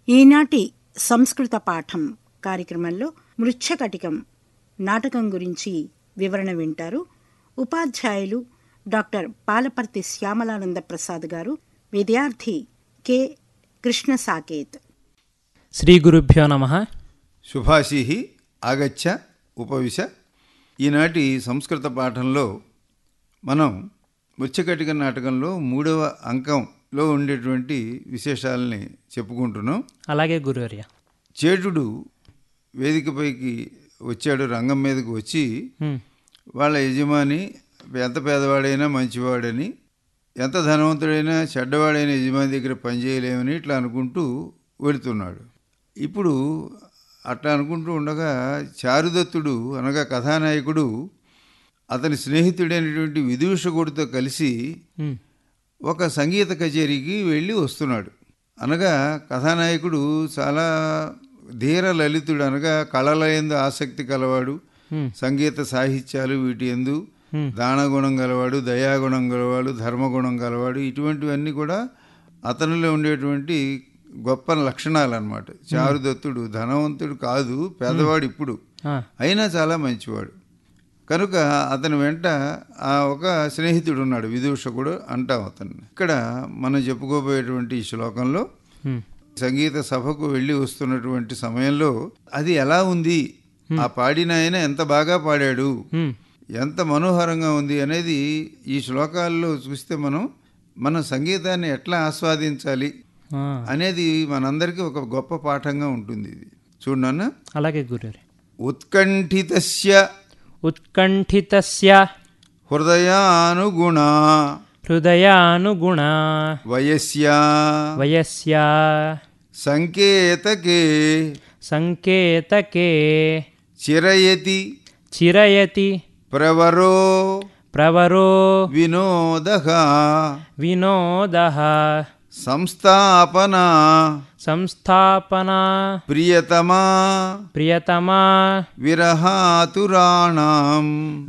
ఈనాటి సంస్కృత పాఠం కార్యక్రమంలో మృచ్ఛకటికం నాటకం గురించి వివరణ వింటారు ఉపాధ్యాయులు డాక్టర్ పాలపర్తి శ్యామలానంద ప్రసాద్ గారు విద్యార్థి కె కృష్ణ సాకేత్ శ్రీగురుభ్యో నమ శుభాశీ ఆగచ్చ ఉపవిశ ఈనాటి సంస్కృత పాఠంలో మనం ముచ్చకటిక నాటకంలో మూడవ అంకంలో ఉండేటువంటి విశేషాలని చెప్పుకుంటున్నాం అలాగే గురువర్య చేటుడు వేదికపైకి వచ్చాడు రంగం మీదకి వచ్చి హ్మ్. వాళ్ళ యజమాని ఎంత పేదవాడైనా మంచివాడని ఎంత ధనవంతుడైనా చెడ్డవాడైన యజమాని దగ్గర పనిచేయలేమని ఇట్లా అనుకుంటూ వెళుతున్నాడు ఇప్పుడు అట్లా అనుకుంటూ ఉండగా చారుదత్తుడు అనగా కథానాయకుడు అతని స్నేహితుడైనటువంటి విదూషకుడితో కలిసి హ్మ్. ఒక సంగీత కచేరీకి వెళ్ళి వస్తున్నాడు అనగా కథానాయకుడు చాలా ధీర లలితుడు అనగా కళల ఎందు ఆసక్తి కలవాడు హ్మ్. సంగీత సాహిత్యాలు వీటి ఎందు హ్మ్. దానగుణం గలవాడు దయాగుణం గలవాడు ధర్మగుణం గలవాడు ఇటువంటివన్నీ కూడా అతనిలో ఉండేటువంటి గొప్ప లక్షణాలు అనమాట చారుదత్తుడు ధనవంతుడు కాదు పేదవాడు ఇప్పుడు ఆ, అయినా చాలా మంచివాడు కనుక అతని వెంట ఆ ఒక స్నేహితుడు ఉన్నాడు విదూషకుడు అంటాం అతన్ని ఇక్కడ మనం చెప్పుకోబోయేటువంటి ఈ శ్లోకంలో హ్మ్. సంగీత సభకు వెళ్ళి వస్తున్నటువంటి సమయంలో అది ఎలా ఉంది ఆ పాడిన ఆయన ఎంత బాగా పాడాడు హ్మ్. ఎంత మనోహరంగా ఉంది అనేది ఈ శ్లోకాల్లో చూస్తే మనం మన సంగీతాన్ని ఎట్లా ఆస్వాదించాలి ఆ, అనేది మనందరికీ ఒక గొప్ప పాఠంగా ఉంటుంది ఇది చూడన్నా అలాగే గురువర్య ఉత్కంఠితస్య ఉత్కంఠితస్య హృదయానుగుణ హృదయానుగుణ వయస్యా వయస్య సంకేతకే సంకేతకే చిరయతి చిరయతి ప్రవరో ప్రవరో వినోద వినోద సంస్థాపన సంస్థాపనా ప్రియతమా ప్రియతమా విరహాతురాణం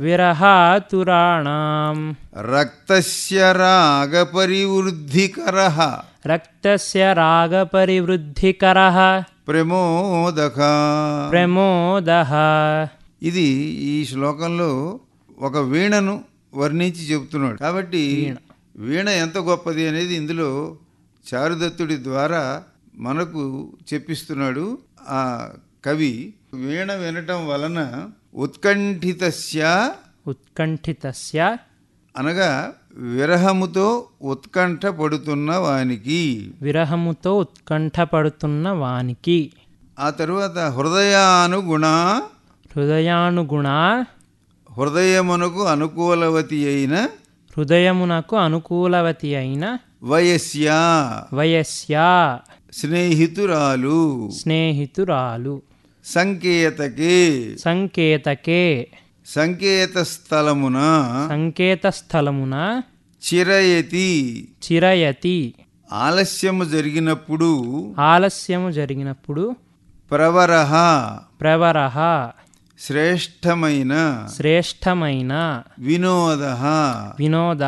విరహాతురాణం రక్తస్య రాగపరివృద్ధికర రక్తస్య రాగపరివృద్ధికరः ప్రమోదక ప్రమోదः ఇది ఈ శ్లోకంలో ఒక వీణను వర్ణించి చెబుతున్నాడు కాబట్టి వీణ ఎంత గొప్పది అనేది ఇందులో చారుదత్తుడి ద్వారా మనకు చెప్పిస్తున్నాడు ఆ కవి వీణ వినటం వలన ఉత్కంఠితస్య ఉత్కంఠితస్య అనగా విరహముతో ఉత్కంఠ పడుతున్న వానికి విరహముతో ఉత్కంఠపడుతున్న వానికి ఆ తరువాత హృదయానుగుణ హృదయానుగుణ హృదయమునకు అనుకూలవతి అయిన హృదయమునకు అనుకూలవతి అయిన వయస్యా వయస్యా స్నేహితురాలు స్నేహితురాలు సంకేతకే సంకేతకే సంకేత స్థలమున సంకేత స్థలమున చిరయతి చిరయతి ఆలస్యము జరిగినప్పుడు ఆలస్యము జరిగినప్పుడు ప్రవరహ ప్రవరః శ్రేష్టమైన శ్రేష్టమైన వినోద వినోద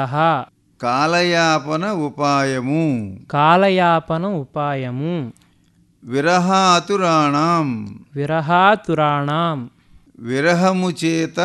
కాలయాపన ఉపాయము కాలయాపన ఉపాయము విరహాతురాణం విరహాతురాణం విరహము చేత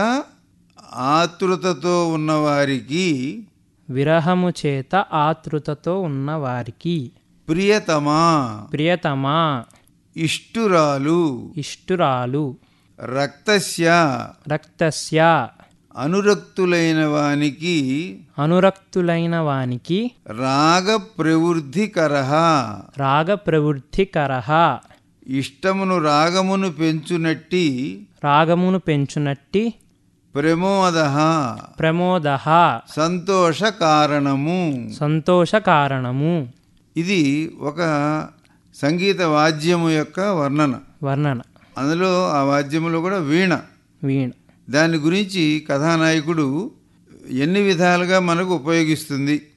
ఆతృతతో ఉన్నవారికి విరహము చేత ఆతృతతో ఉన్నవారికి ప్రియతమా ప్రియతమా ఇష్టురాలు ఇష్టురాలు రక్తస్య రక్తస్య అనురక్తులైన వానికి అనురక్తులైన వానికి రాగ ప్రవృద్ధికర రాగ ప్రవృద్ధికర ఇష్టమును రాగమును పెంచునట్టి రాగమును పెంచునట్టి ప్రమోద ప్రమోద సంతోష కారణము సంతోష కారణము ఇది ఒక సంగీత వాద్యము యొక్క వర్ణన వర్ణన అందులో ఆ వాద్యములో కూడా వీణ వీణ దాని గురించి కథానాయకుడు ఎన్ని విధాలుగా మనకు ఉపయోగిస్తుంది